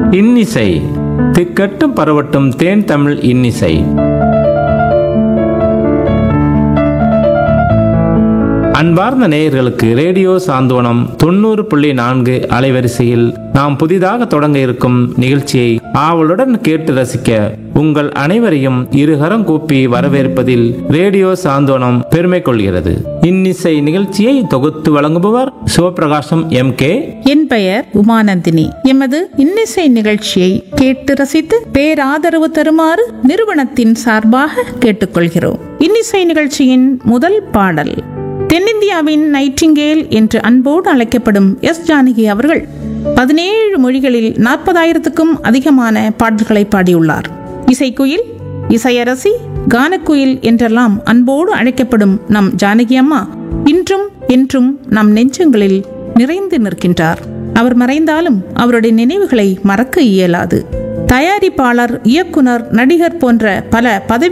இன்னிசை திக்கட்டும் பரவட்டும் தேன் தமிழ் இன்னிசை அன்பார்ந்த நேயர்களுக்கு ரேடியோ சாந்தோனம் தொண்ணூறு புள்ளி நான்கு அலைவரிசையில் நாம் புதிதாக தொடங்க இருக்கும் நிகழ்ச்சியை ஆவலுடன் கேட்டு ரசிக்க உங்கள் அனைவரையும் இருகரம் கூப்பி வரவேற்பதில் ரேடியோ சாந்தோனம் பெருமை கொள்கிறது இன்னிசை நிகழ்ச்சியை தொகுத்து வழங்குபவர் சிவபிரகாசம் எம் கே என் பெயர் உமானந்தினி எமது இன்னிசை நிகழ்ச்சியை கேட்டு ரசித்து பேராதரவு தருமாறு நிறுவனத்தின் சார்பாக கேட்டுக்கொள்கிறோம் இன்னிசை நிகழ்ச்சியின் முதல் பாடல் தென்னிந்தியாவின் நைட்டிங்கேல் என்று அன்போடு அழைக்கப்படும் எஸ் ஜானகி அவர்கள் பதினேழு மொழிகளில் நாற்பதாயிரத்துக்கும் அதிகமான பாடல்களை பாடியுள்ளார் இசைக்குயில் இசையரசி கானக்குயில் என்றெல்லாம் அன்போடு அழைக்கப்படும் நம் ஜானகி அம்மா இன்றும் என்றும் நம் நெஞ்சங்களில் நிறைந்து நிற்கின்றார் அவர் மறைந்தாலும் அவருடைய நினைவுகளை மறக்க இயலாது தயாரிப்பாளர் இயக்குனர் நடிகர் போன்ற பல பதவி